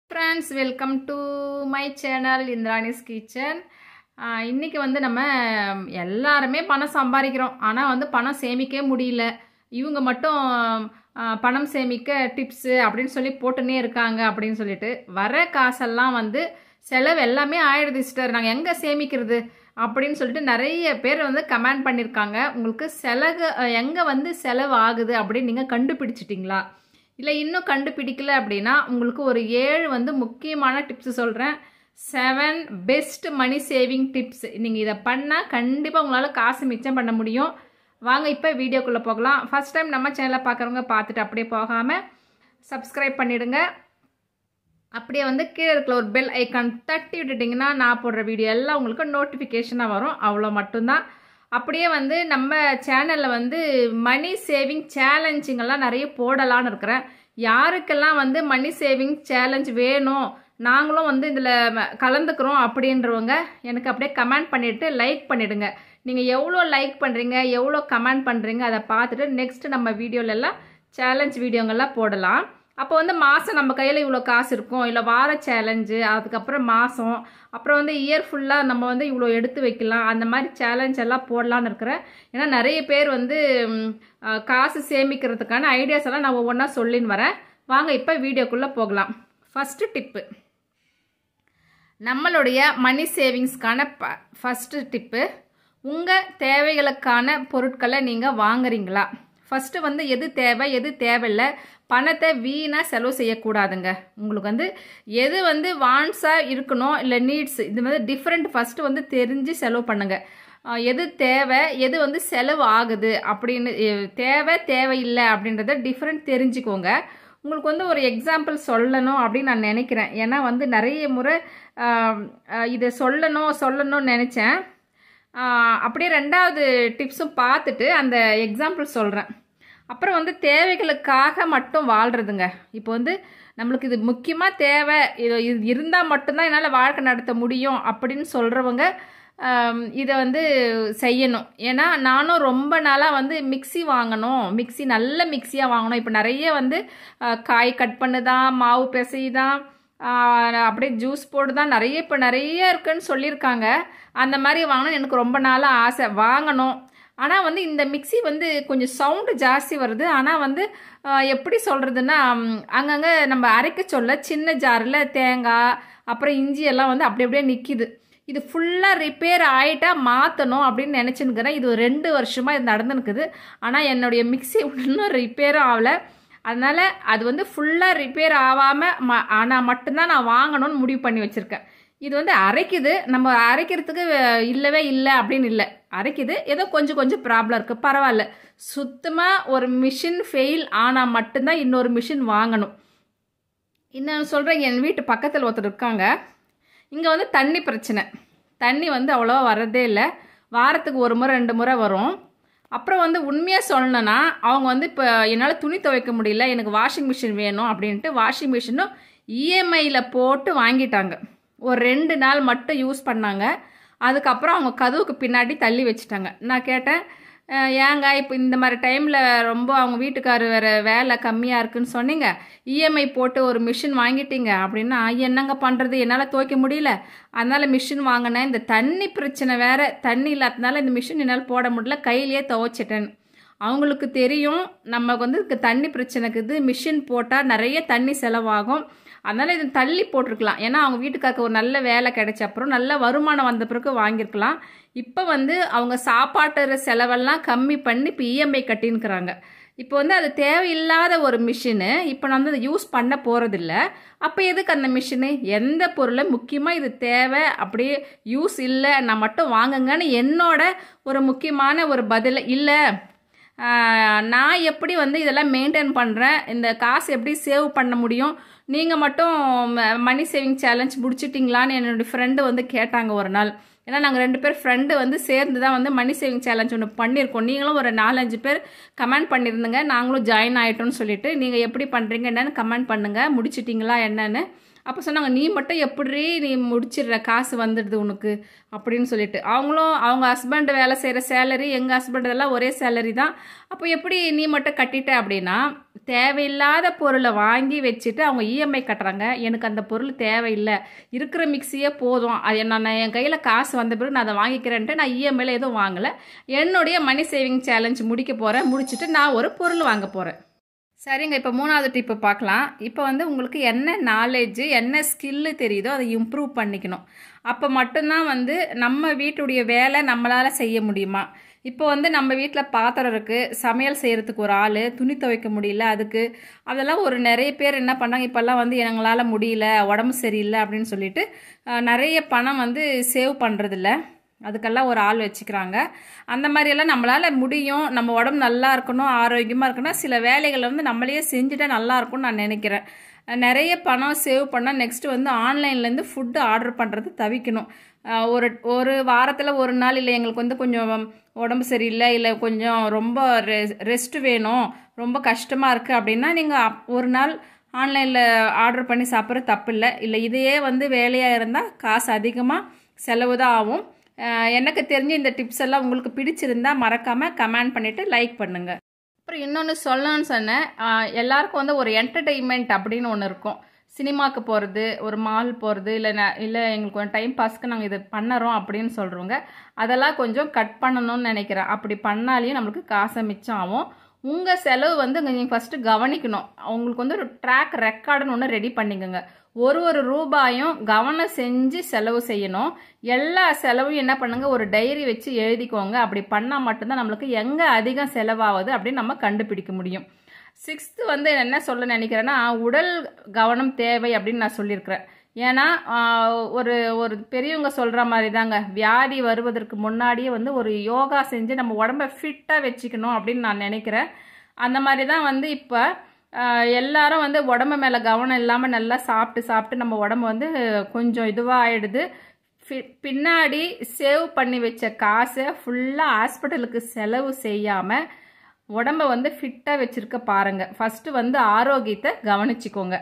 friends welcome to my channel Indrani's kitchen இன்றைக்கி வந்து நம்ம எல்லாருமே பணம் சம்பாதிக்கிறோம் ஆனால் வந்து பணம் சேமிக்கவே முடியல இவங்க மட்டும் ஆ, பணம் சேமிக்க டிப்ஸு அப்படின்னு சொல்லி போட்டுன்னே இருக்காங்க அப்படின்னு சொல்லிட்டு வர காசெல்லாம் வந்து செலவு எல்லாமே ஆயிடுது சிஸ்டர் நாங்கள் எங்கே சேமிக்கிறது அப்படின்னு சொல்லிட்டு நிறைய பேர் வந்து கமெண்ட் பண்ணியிருக்காங்க உங்களுக்கு செலவு எங்கே வந்து செலவு ஆகுது அப்படின்னு நீங்கள் கண்டுபிடிச்சிட்டிங்களா இல்லை இன்னும் கண்டுபிடிக்கல அப்படின்னா உங்களுக்கு ஒரு ஏழு வந்து முக்கியமான டிப்ஸ் சொல்கிறேன் seven best money saving tips நீங்கள் இதை பண்ணால் கண்டிப்பாக உங்களால் காசு மிச்சம் பண்ண முடியும் வாங்க இப்போ வீடியோக்குள்ளே போகலாம் ஃபர்ஸ்ட் டைம் நம்ம சேனலை பார்க்குறவங்க பார்த்துட்டு அப்படியே போகாமல் சப்ஸ்கிரைப் பண்ணிடுங்க அப்படியே வந்து கீழே இருக்கிற ஒரு பெல் ஐக்கான் தட்டி விட்டுட்டிங்கன்னா நான் போடுற வீடியோ எல்லாம் உங்களுக்கு நோட்டிஃபிகேஷனாக வரும் அவ்வளோ மட்டும்தான் அப்படியே வந்து நம்ம சேனலில் வந்து மணி சேவிங் சேலஞ்சுங்கெல்லாம் நிறைய போடலான்னு இருக்கிறேன் யாருக்கெல்லாம் வந்து மணி சேவிங் சேலஞ்ச் வேணும் நாங்களும் வந்து இதில் கலந்துக்கிறோம் அப்படின்றவங்க எனக்கு அப்படியே கமெண்ட் பண்ணிவிட்டு லைக் பண்ணிவிடுங்க நீங்கள் எவ்வளோ லைக் பண்ணுறீங்க எவ்வளோ கமெண்ட் பண்ணுறீங்க அதை பார்த்துட்டு நெக்ஸ்ட் நம்ம வீடியோலெல்லாம் சேலஞ்ச் வீடியோங்கள்லாம் போடலாம் அப்போ வந்து மாதம் நம்ம கையில் இவ்வளோ காசு இருக்கும் இல்லை வார சேலஞ்சு அதுக்கப்புறம் மாதம் அப்புறம் வந்து இயர் ஃபுல்லாக நம்ம வந்து இவ்வளோ எடுத்து வைக்கலாம் அந்த மாதிரி சேலஞ்ச் எல்லாம் போடலான்னு இருக்கிறேன் ஏன்னா நிறைய பேர் வந்து ம், அஹ், காசு சேமிக்கிறதுக்கான ஐடியாஸ் எல்லாம் நான் ஒவ்வொன்றா சொல்லின்னு வரேன் வாங்க இப்போ வீடியோக்குள்ளே போகலாம் ஃபஸ்ட்டு டிப்பு நம்மளுடைய மணி சேவிங்ஸ்க்கான ப ஃபஸ்ட்டு டிப்பு உங்கள் தேவைகளுக்கான பொருட்களை நீங்கள் வாங்குறீங்களா ஃபஸ்ட்டு வந்து எது தேவை எது தேவையில்லை பணத்தை வீணாக செலவு செய்யக்கூடாதுங்க உங்களுக்கு வந்து எது வந்து வான்ஸாக இருக்கணும் இல்லை நீட்ஸ் இது வந்து டிஃப்ரெண்ட் ஃபஸ்ட்டு வந்து தெரிஞ்சு செலவு பண்ணுங்க அஹ் எது தேவை எது வந்து செலவு ஆகுது அப்படின்னு எ- தேவை தேவையில்லை அப்படின்றத டிஃப்ரெண்ட் தெரிஞ்சுக்கோங்க உங்களுக்கு வந்து ஒரு எக்ஸாம்பிள் சொல்லணும் அப்படின்னு நான் நினைக்கிறேன் ஏன்னா வந்து நிறைய முறை ஆம், அஹ், இதை சொல்லணும் சொல்லணும்னு நினச்சேன் அப்படியே ரெண்டாவது டிப்ஸும் பார்த்துட்டு அந்த எக்ஸாம்பிள் சொல்கிறேன் அப்புறம் வந்து தேவைகளுக்காக மட்டும் வாழ்கிறதுங்க இப்போ வந்து நம்மளுக்கு இது முக்கியமாக தேவை இது இது இருந்தால் மட்டும்தான் என்னால் வாழ்க்கை நடத்த முடியும் அப்படின்னு சொல்கிறவங்க இதை வந்து செய்யணும் ஏன்னா நானும் ரொம்ப நாளாக வந்து மிக்ஸி வாங்கணும் மிக்ஸி நல்ல மிக்ஸியாக வாங்கணும் இப்போ நிறைய வந்து அஹ், காய் கட் பண்ணுதான் மாவு பிசைதான் அப்படியே ஜூஸ் போட்டு தான் நிறைய இப்போ நிறைய இருக்குன்னு சொல்லியிருக்காங்க அந்த மாதிரி வாங்கணும்னு எனக்கு ரொம்ப நாளாக ஆசை வாங்கணும் ஆனால் வந்து இந்த மிக்ஸி வந்து கொஞ்சம் சவுண்டு ஜாஸ்தி வருது ஆனால் வந்து ஆஹ், எப்படி சொல்கிறதுன்னா அங்கங்கே நம்ம அரைக்க சொல்ல சின்ன ஜாரில் தேங்காய் அப்புறம் இஞ்சி எல்லாம் வந்து அப்படி அப்படியே நிற்கிது இது ஃபுல்லாக ரிப்பேர் ஆகிட்டா மாற்றணும் அப்படின்னு நினச்சின்னுக்கிறேன் இது ஒரு ரெண்டு வருஷமாக இது நடந்துனுக்குது ஆனால் என்னுடைய மிக்ஸி இன்னும் ரிப்பேரும் ஆகலை அதனால் அது வந்து ஃபுல்லாக ரிப்பேர் ஆகாமல் ம ஆனால் மட்டும்தான் நான் வாங்கணும்னு முடிவு பண்ணி வச்சுருக்கேன் இது வந்து அரைக்குது நம்ம அரைக்கிறதுக்கு அஹ், இல்லவே இல்லை அப்படின்னு இல்லை அரைக்குது ஏதோ கொஞ்சம் கொஞ்சம் ப்ராப்ளம் இருக்குது பரவாயில்ல சுத்தமாக ஒரு மிஷின் ஃபெயில் ஆனால் மட்டும்தான் இன்னொரு மிஷின் வாங்கணும் இன்னொன்று சொல்கிறேன் என் வீட்டு பக்கத்தில் ஒருத்தர் இருக்காங்க இங்கே வந்து தண்ணி பிரச்சனை தண்ணி வந்து அவ்வளோவா வர்றதே இல்லை வாரத்துக்கு ஒரு முறை ரெண்டு முறை வரும் அப்புறம் வந்து உண்மையாக சொல்லணும்னா அவங்க வந்து இப்போ என்னால் துணி துவைக்க முடியல எனக்கு வாஷிங் மிஷின் வேணும் அப்படின்ட்டு வாஷிங் மிஷினும் இஎம்ஐயில் போட்டு வாங்கிட்டாங்க ஒரு ரெண்டு நாள் மட்டும் யூஸ் பண்ணாங்க அதுக்கப்புறம் அவங்க கதவுக்கு பின்னாடி தள்ளி வச்சுட்டாங்க நான் கேட்டேன் "அஹ், ஏங்க இப்போ இந்த மாதிரி டைமில் ரொம்ப அவங்க வீட்டுக்காரர் வேறு வேலை கம்மியாக இருக்குன்னு சொன்னீங்க இஎம்ஐ போட்டு ஒரு மிஷின் வாங்கிட்டீங்க அப்படின்னா என்னங்க பண்ணுறது என்னால் துவைக்க முடியல அதனால் மிஷின் வாங்கினேன் இந்த தண்ணி பிரச்சனை வேறு தண்ணி இல்லாததுனால இந்த மிஷின் என்னால் போட முடியல கையிலேயே துவைச்சிட்டேன் அவங்களுக்கு தெரியும் நமக்கு வந்து இதுக்கு தண்ணி பிரச்சனைக்குது மிஷின் போட்டால் நிறைய தண்ணி செலவாகும் அதனால் இது தள்ளி போட்டிருக்கலாம் ஏன்னா அவங்க வீட்டுக்காருக்கு ஒரு நல்ல வேலை கிடைச்ச அப்புறம் நல்ல வருமானம் வந்த பிறகு வாங்கியிருக்கலாம் இப்போ வந்து அவங்க சாப்பாட்டு செலவெல்லாம் கம்மி பண்ணி இப்போ இஎம்ஐ கட்டின்னுக்குறாங்க இப்போ வந்து அது தேவையில்லாத ஒரு மிஷினு இப்போ நான் வந்து அதை யூஸ் பண்ண போகிறதில்ல அப்போ எதுக்கு அந்த மிஷினு எந்த பொருளை முக்கியமாக இது தேவை அப்படியே யூஸ் இல்லை நான் மட்டும் வாங்குங்கன்னு என்னோட ஒரு முக்கியமான ஒரு பதில் இல்லை ஆஹ், நான் எப்படி வந்து இதெல்லாம் மெயின்டைன் பண்ணுறேன் இந்த காசு எப்படி சேவ் பண்ண முடியும் நீங்கள் மட்டும் மணி சேவிங் சேலஞ்ச் முடிச்சிட்டிங்களான்னு என்னுடைய ஃப்ரெண்டு வந்து கேட்டாங்க ஒரு நாள் ஏன்னா நாங்கள் ரெண்டு பேர் ஃப்ரெண்டு வந்து சேர்ந்து தான் வந்து மணி சேவிங் சேலஞ்ச் ஒன்று பண்ணியிருக்கோம் நீங்களும் ஒரு நாலஞ்சு பேர் கமெண்ட் பண்ணியிருந்தீங்க நாங்களும் ஜாயின் ஆகிட்டோம்னு சொல்லிட்டு நீங்கள் எப்படி பண்ணுறீங்க என்னன்னு கமெண்ட் பண்ணுங்கள் முடிச்சிட்டிங்களா என்னன்னு அப்போ சொன்னாங்க நீ மட்டும் எப்படி நீ முடிச்சிடுற காசு வந்துடுது உனக்கு அப்படின்னு சொல்லிட்டு அவங்களும் அவங்க ஹஸ்பண்ட் வேலை செய்கிற சேலரி எங்கள் ஹஸ்பண்ட் எல்லாம் ஒரே சேலரி தான் அப்போ எப்படி நீ மட்டும் கட்டிட்ட அப்படின்னா தேவையில்லாத பொருளை வாங்கி வச்சுட்டு அவங்க இஎம்ஐ கட்டுறாங்க எனக்கு அந்த பொருள் தேவையில்லை இருக்கிற மிக்சியே போதும் அது நான் என் கையில் காசு வந்த பிறகு நான் அதை வாங்கிக்கிறேன்ட்டு நான் இஎம்ஐயில் எதுவும் வாங்கலை என்னுடைய மணி சேவிங் சேலஞ்ச் முடிக்க போகிறேன் முடிச்சுட்டு நான் ஒரு பொருள் வாங்க போகிறேன் சரிங்க இப்போ மூணாவது டிப்பு பார்க்கலாம் இப்போ வந்து உங்களுக்கு என்ன நாலேஜு என்ன ஸ்கில்லு தெரியுதோ அதை இம்ப்ரூவ் பண்ணிக்கணும் அப்போ மட்டும்தான் வந்து நம்ம வீட்டுடைய வேலை நம்மளால் செய்ய முடியுமா இப்போ வந்து நம்ம வீட்டில் பாத்திரம் இருக்குது சமையல் செய்கிறதுக்கு ஒரு ஆள் துணி துவைக்க முடியல அதுக்கு அதெல்லாம் ஒரு நிறைய பேர் என்ன பண்ணாங்க இப்போல்லாம் வந்து எங்களால் முடியல உடம்பு சரியில்லை அப்படின்னு சொல்லிட்டு அஹ், நிறைய பணம் வந்து சேவ் பண்ணுறதில்ல அதுக்கெல்லாம் ஒரு ஆள் வச்சுக்கிறாங்க அந்த மாதிரியெல்லாம் நம்மளால் முடியும் நம்ம உடம்பு நல்லா இருக்கணும் ஆரோக்கியமாக இருக்கணும் சில வேலைகளை வந்து நம்மளையே செஞ்சுட்டா நல்லா இருக்கும்னு நான் நினைக்கிறேன் அஹ் நிறைய பணம் சேவ் பண்ணால் நெக்ஸ்ட்டு வந்து ஆன்லைன்லேருந்து ஃபுட்டு ஆர்டர் பண்ணுறது தவிக்கணும் அஹ் ஒரு ஒரு வாரத்தில் ஒரு நாள் இல்லை எங்களுக்கு வந்து கொஞ்சம் உடம்பு சரியில்லை இல்லை கொஞ்சம் ரொம்ப ரெ ரெஸ்ட் வேணும் ரொம்ப கஷ்டமாக இருக்குது அப்படின்னா நீங்கள் ஒரு நாள் ஆன்லைனில் ஆர்டர் பண்ணி சாப்பிட்றது தப்பு இல்லை இல்லை இதையே வந்து வேலையாக இருந்தால் காசு அதிகமாக செலவு தான் ஆகும் அஹ் எனக்கு தெரிஞ்ச இந்த டிப்ஸ் எல்லாம் உங்களுக்கு பிடிச்சிருந்தா மறக்காமல் கமெண்ட் பண்ணிவிட்டு லைக் பண்ணுங்கள் அப்புறம் இன்னொன்று சொல்லணும்னு சொன்னேன் அஹ் எல்லாருக்கும் வந்து ஒரு என்டர்டெயின்மெண்ட் அப்படின்னு ஒன்று இருக்கும் சினிமாவுக்கு போகிறது ஒரு மால் போகிறது இல்லை ந இல்லை எங்களுக்கு கொஞ்சம் டைம் பாஸ்க்கு நாங்கள் இது பண்ணுறோம் அப்படின்னு சொல்கிறவங்க அதெல்லாம் கொஞ்சம் கட் பண்ணணும்னு நினைக்கிறேன் அப்படி பண்ணாலேயும் நம்மளுக்கு காசை மிச்சம் ஆகும் உங்கள் செலவு வந்து நீங்கள் ஃபஸ்ட்டு கவனிக்கணும் உங்களுக்கு வந்து ஒரு ட்ராக் ரெக்கார்டுன்னு ஒன்று ரெடி பண்ணிக்கோங்க ஒரு ஒரு ரூபாயும் கவனம் செஞ்சு செலவு செய்யணும் எல்லா செலவும் என்ன பண்ணுங்க ஒரு டைரி வச்சு எழுதிக்கோங்க அப்படி பண்ணால் மட்டும்தான் நம்மளுக்கு எங்கே அதிகம் செலவாகுது அப்படின்னு நம்ம கண்டுபிடிக்க முடியும் சிக்ஸ்த்து வந்து என்ன சொல்ல நினைக்கிறேன்னா உடல் கவனம் தேவை அப்படின்னு நான் சொல்லியிருக்கிறேன் ஏன்னா ஆஹ், ஒரு ஒரு பெரியவங்க சொல்கிற மாதிரி தாங்க வியாதி வருவதற்கு முன்னாடியே வந்து ஒரு யோகா செஞ்சு நம்ம உடம்ப ஃபிட்டாக வச்சுக்கணும் அப்படின்னு நான் நினைக்கிறேன் அந்த மாதிரி தான் வந்து இப்போ எல்லாரும் வந்து உடம்பு மேலே கவனம் இல்லாமல் நல்லா சாப்பிட்டு சாப்பிட்டு நம்ம உடம்பு வந்து கொஞ்சம் இதுவாக ஆயிடுது ஃபி- பின்னாடி சேவ் பண்ணி வச்ச காசை ஃபுல்லாக ஹாஸ்பிட்டலுக்கு செலவு செய்யாமல் உடம்ப வந்து ஃபிட்டாக வச்சுருக்க பாருங்கள் ஃபஸ்ட்டு வந்து ஆரோக்கியத்தை கவனிச்சுக்கோங்க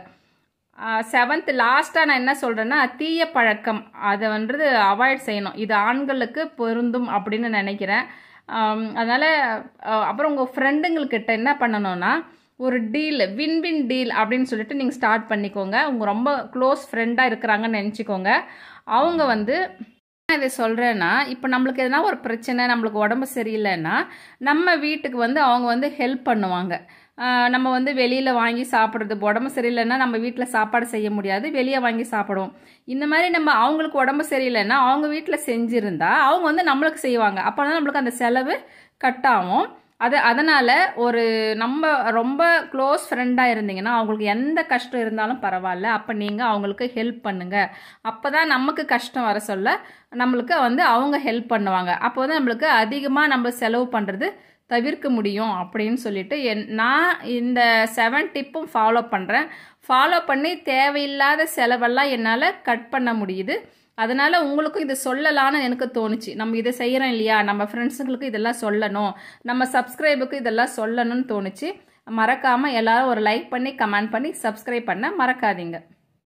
செவன்த் லாஸ்ட்டாக நான் என்ன சொல்கிறேன்னா தீய பழக்கம் அதை வந்து அவாய்ட் செய்யணும் இது ஆண்களுக்கு பொருந்தும் அப்படின்னு நினைக்கிறேன் அதனால் அப்புறம் உங்கள் ஃப்ரெண்டுங்கள்கிட்ட என்ன பண்ணணும்னா ஒரு டீல் வின் வின் டீல் அப்படின்னு சொல்லிட்டு நீங்கள் ஸ்டார்ட் பண்ணிக்கோங்க உங்கள் ரொம்ப க்ளோஸ் ஃப்ரெண்டாக இருக்கிறாங்கன்னு நினச்சிக்கோங்க அவங்க வந்து நான் இதை சொல்கிறேன்னா இப்போ நம்மளுக்கு எதனா ஒரு பிரச்சனை நம்மளுக்கு உடம்பு சரியில்லைன்னா நம்ம வீட்டுக்கு வந்து அவங்க வந்து ஹெல்ப் பண்ணுவாங்க ஆஹ் நம்ம வந்து வெளியில் வாங்கி சாப்பிட்றது உடம்பு சரியில்லைன்னா நம்ம வீட்டில் சாப்பாடு செய்ய முடியாது வெளியே வாங்கி சாப்பிடுவோம் இந்த மாதிரி நம்ம அவங்களுக்கு உடம்பு சரியில்லைன்னா அவங்க வீட்டில் செஞ்சுருந்தா அவங்க வந்து நம்மளுக்கு செய்வாங்க அப்போ தான் நம்மளுக்கு அந்த செலவு கட் ஆகும் அது அதனால் ஒரு நம்ம ரொம்ப க்ளோஸ் ஃப்ரெண்டாக இருந்தீங்கன்னா அவங்களுக்கு எந்த கஷ்டம் இருந்தாலும் பரவாயில்ல அப்போ நீங்கள் அவங்களுக்கு ஹெல்ப் பண்ணுங்கள் அப்போ தான் நமக்கு கஷ்டம் வர சொல்ல நம்மளுக்கு வந்து அவங்க ஹெல்ப் பண்ணுவாங்க அப்போ வந்து நம்மளுக்கு அதிகமாக நம்ம செலவு பண்ணுறது தவிர்க்க முடியும் அப்படின்னு சொல்லிட்டு என் நான் இந்த செவன் டிப்பும் ஃபாலோ பண்ணுறேன் ஃபாலோ பண்ணி தேவையில்லாத செலவெல்லாம் என்னால் கட் பண்ண முடியுது அதனால் உங்களுக்கும் இது சொல்லலான்னு எனக்கு தோணுச்சு நம்ம இதை செய்கிறோம் இல்லையா நம்ம ஃப்ரெண்ட்ஸுங்களுக்கு இதெல்லாம் சொல்லணும் நம்ம சப்ஸ்கிரைபுக்கு இதெல்லாம் சொல்லணும்னு தோணுச்சு மறக்காமல் எல்லாரும் ஒரு லைக் பண்ணி கமெண்ட் பண்ணி சப்ஸ்கிரைப் பண்ண மறக்காதீங்க